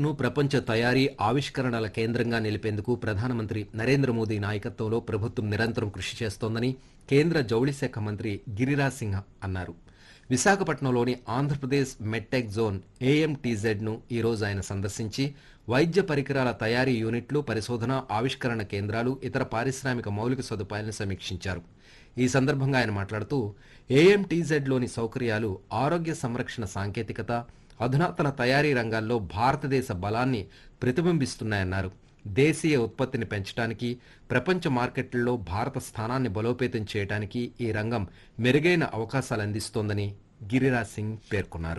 భారత్ను ప్రపంచ తయారీ ఆవిష్కరణల కేంద్రంగా నిలిపేందుకు ప్రధానమంత్రి నరేంద్ర మోదీ నాయకత్వంలో ప్రభుత్వం నిరంతరం కృషి చేస్తోందని కేంద్ర జౌళి శాఖ మంత్రి గిరిరాజ్ సింగ్ అన్నారు విశాఖపట్నంలోని ఆంధ్రప్రదేశ్ మెట్టెక్ జోన్ ఏఎంటీజెడ్ను ఈ రోజు ఆయన సందర్శించి వైద్య పరికరాల తయారీ యూనిట్లు పరిశోధన ఆవిష్కరణ కేంద్రాలు ఇతర పారిశ్రామిక మౌలిక సదుపాయాలను సమీక్షించారు ఈ సందర్భంగా ఆయన మాట్లాడుతూ ఏఎంటీజెడ్లోని సౌకర్యాలు ఆరోగ్య సంరక్షణ సాంకేతికత అధునాతన తయారీ రంగాల్లో భారతదేశ బలాన్ని ప్రతిబింబిస్తున్నాయన్నారు దేశీయ ఉత్పత్తిని పెంచడానికి ప్రపంచ మార్కెట్లలో భారత స్థానాన్ని బలోపేతం చేయడానికి ఈ రంగం మెరుగైన అవకాశాలు అందిస్తోందని గిరిరాజ్ సింగ్ పేర్కొన్నారు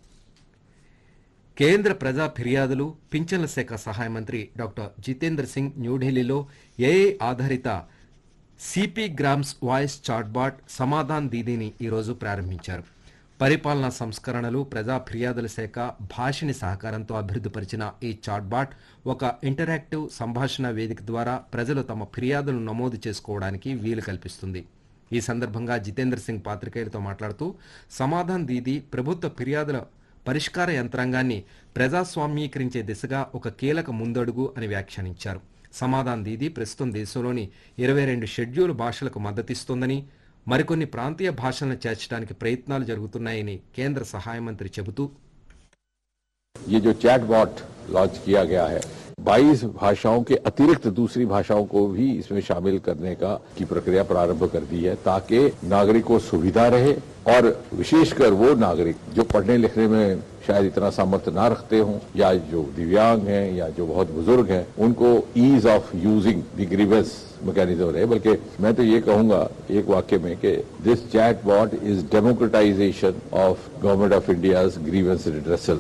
కేంద్ర ప్రజా ఫిర్యాదులు పింఛన్ల శాఖ సహాయ మంత్రి డాక్టర్ జితేంద్ర సింగ్ న్యూఢిల్లీలో ఏఐ ఆధారిత CPGRAMS voice chatbot Samadhan దీదీని ఈరోజు ప్రారంభించారు పరిపాలనా సంస్కరణలు ప్రజా ఫిర్యాదుల శాఖ భాషని సహకారంతో అభివృద్ధిపరిచిన ఈ చాట్బాట్ ఒక ఇంటరాక్టివ్ సంభాషణ వేదిక ద్వారా ప్రజలు తమ ఫిర్యాదులను నమోదు చేసుకోవడానికి వీలు కల్పిస్తుంది ఈ సందర్భంగా జితేంద్ర సింగ్ పాత్రికేయులతో మాట్లాడుతూ సమాధాన్ దీదీ ప్రభుత్వ ఫిర్యాదుల పరిష్కార యంత్రాంగాన్ని ప్రజాస్వామ్యీకరించే దిశగా ఒక కీలక ముందడుగు అని వ్యాఖ్యానించారు సమాధాన్ దీదీ ప్రస్తుతం దేశంలోని ఇరవై రెండు షెడ్యూల్ భాషలకు మద్దతిస్తోందని మరికొన్ని ప్రాంతీయ భాషలను చేర్చడానికి ప్రయత్నాలు జరుగుతున్నాయని కేంద్ర సహాయ మంత్రి చెబుతూ ये जो चैट बॉट लॉन्च किया गया है 22 भाषाओं के अतिरिक्त दूसरी भाषाओं को भी इसमें शामिल करने का की प्रक्रिया प्रारंभ कर दी है ताकि नागरिक को सुविधा रहे और विशेषकर वो नागरिक जो पढ़ने लिखने में शायद इतना सामर्थ्य ना रखते हों या जो दिव्यांग हैं या जो बहुत बुजुर्ग हैं उनको ease of using the grievance mechanism रहे बल्कि मैं तो ये कहूंगा एक वाक्य में कि this chatbot is democratization of government of India's grievance redressal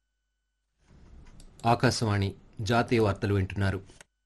Akashvani జాతీయ వార్తలు వింటున్నారు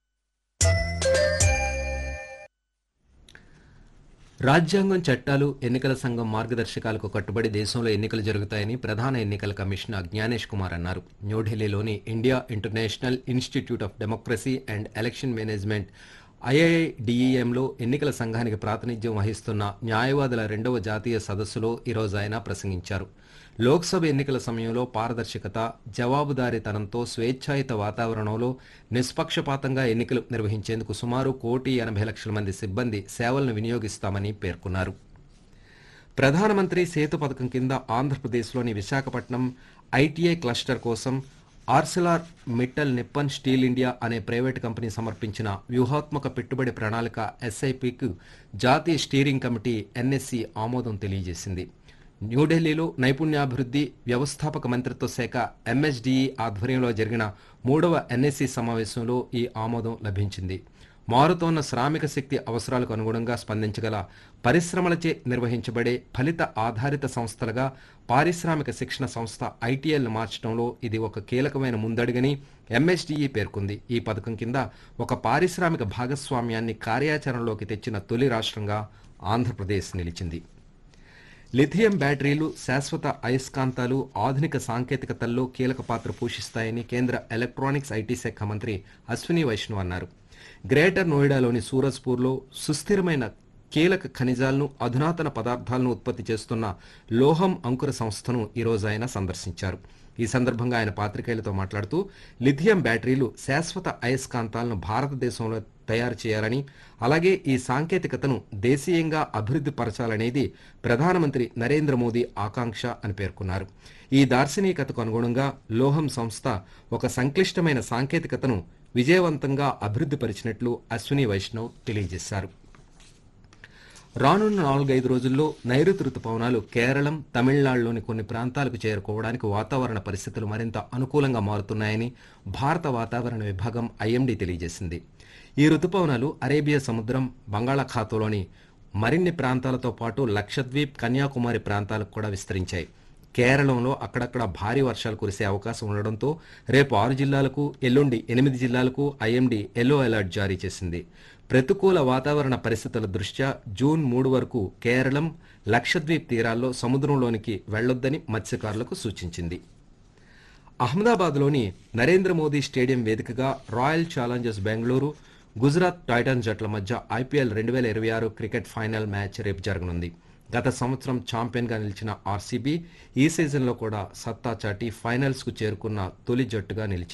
రాజ్యాంగం చట్టాలు ఎన్నికల సంఘం మార్గదర్శకాలకు కట్టుబడి దేశంలో ఎన్నికలు జరుగుతాయని ప్రధాన ఎన్నికల కమిషనర్ జ్ఞానేష్ కుమార్ అన్నారు న్యూఢిల్లీలోని India international institute of democracy and election management ఐఐడిఈఎంలో ఎన్నికల సంఘానికి ప్రాతినిధ్యం వహిస్తున్న న్యాయవాదుల రెండవ జాతీయ సదస్సులో ఈరోజు ఆయన ప్రసంగించారు లోక్సభ ఎన్నికల సమయంలో పారదర్శకత జవాబుదారీతనంతో స్వేచ్ఛాయుత వాతావరణంలో నిష్పక్షపాతంగా ఎన్నికలు నిర్వహించేందుకు సుమారు కోటి ఎనభై లక్షల మంది సిబ్బంది సేవలను వినియోగిస్తామని పేర్కొన్నారు ప్రధానమంత్రి సేతు పథకం కింద ఆంధ్రప్రదేశ్లోని విశాఖపట్నం ఐటీఐ క్లస్టర్ కోసం Arcelor Mittal Nippon steel India అనే ప్రైవేటు కంపెనీ సమర్పించిన వ్యూహాత్మక పెట్టుబడి ప్రణాళిక ఎస్ఐపికు జాతీయ స్టీరింగ్ కమిటీ ఎన్ఎస్సి ఆమోదం తెలియజేసింది న్యూఢిల్లీలో నైపుణ్యాభివృద్ధి వ్యవస్థాపక మంత్రిత్వ శాఖ ఎంఎస్డిఈ ఆధ్వర్యంలో జరిగిన మూడవ ఎన్ఎస్సి సమావేశంలో ఈ ఆమోదం లభించింది మారుతోన్న శ్రామిక శక్తి అవసరాలకు అనుగుణంగా స్పందించగల పరిశ్రమలచే నిర్వహించబడే ఫలిత ఆధారిత సంస్థలుగా పారిశ్రామిక శిక్షణ సంస్థ ఐటీఎల్ మార్చడంలో ఇది ఒక కీలకమైన ముందడుగని ఎంఎస్డిఈ పేర్కొంది ఈ పథకం కింద ఒక పారిశ్రామిక భాగస్వామ్యాన్ని కార్యాచరణలోకి తెచ్చిన తొలి రాష్ట్రంగా ఆంధ్రప్రదేశ్ నిలిచింది లిథియం బ్యాటరీలు శాశ్వత అయస్కాంతాలు ఆధునిక సాంకేతికతల్లో కీలక పాత్ర పోషిస్తాయని కేంద్ర ఎలక్ట్రానిక్స్ ఐటీ శాఖ మంత్రి అశ్విని వైష్ణవ్ అన్నారు గ్రేటర్ నోయిడాలోని సూరజ్పూర్లో సుస్థిరమైన కీలక ఖనిజాలను అధునాతన పదార్థాలను ఉత్పత్తి చేస్తున్న లోహం అంకుర సంస్థను ఈరోజు ఆయన సందర్శించారు ఈ సందర్భంగా ఆయన పాత్రికేయులతో మాట్లాడుతూ లిథియం బ్యాటరీలు శాశ్వత అయస్కాంతాలను భారతదేశంలో తయారు చేయాలని అలాగే ఈ సాంకేతికతను దేశీయంగా అభివృద్ధి పరచాలనేది ప్రధానమంత్రి నరేంద్ర మోదీ ఆకాంక్ష అని పేర్కొన్నారు ఈ దార్శనికతకు అనుగుణంగా లోహం సంస్థ ఒక సంక్లిష్టమైన సాంకేతికతను విజయవంతంగా అభివృద్ధి పరిచినట్లు అశ్విని వైష్ణవ్ తెలియజేశారు రానున్న నాలుగైదు రోజుల్లో నైరుతి రుతుపవనాలు కేరళం తమిళనాడులోని కొన్ని ప్రాంతాలకు చేరుకోవడానికి వాతావరణ పరిస్థితులు మరింత అనుకూలంగా మారుతున్నాయని భారత వాతావరణ విభాగం ఐఎండీ తెలియజేసింది ఈ రుతుపవనాలు అరేబియా సముద్రం బంగాళాఖాతంలోని మరిన్ని ప్రాంతాలతో పాటు లక్షద్వీప్ కన్యాకుమారి ప్రాంతాలకు కూడా విస్తరించాయి కేరళంలో అక్కడక్కడ భారీ వర్షాలు కురిసే అవకాశం ఉండడంతో రేపు ఆరు జిల్లాలకు ఎల్లుండి ఎనిమిది జిల్లాలకు ఐఎండీ ఎల్లో అలర్ట్ జారీ చేసింది ప్రతికూల వాతావరణ పరిస్థితుల దృష్ట్యా జూన్ మూడు వరకు కేరళం లక్షద్వీప్ తీరాల్లో సముద్రంలోనికి వెళ్లొద్దని మత్స్యకారులకు సూచించింది అహ్మదాబాద్లోని నరేంద్ర మోదీ స్టేడియం వేదికగా royal challengers Bengaluru Gujarat titans జట్ల మధ్య ఐపీఎల్ రెండు వేల ఇరవై ఆరు క్రికెట్ ఫైనల్ మ్యాచ్ రేపు జరగనుంది గత సంవత్సరం ఛాంపియన్గా నిలిచిన ఆర్సీబీ ఈ సీజన్లో కూడా సత్తా చాటి ఫైనల్స్కు చేరుకున్న తొలి జట్టుగా నిలిచింది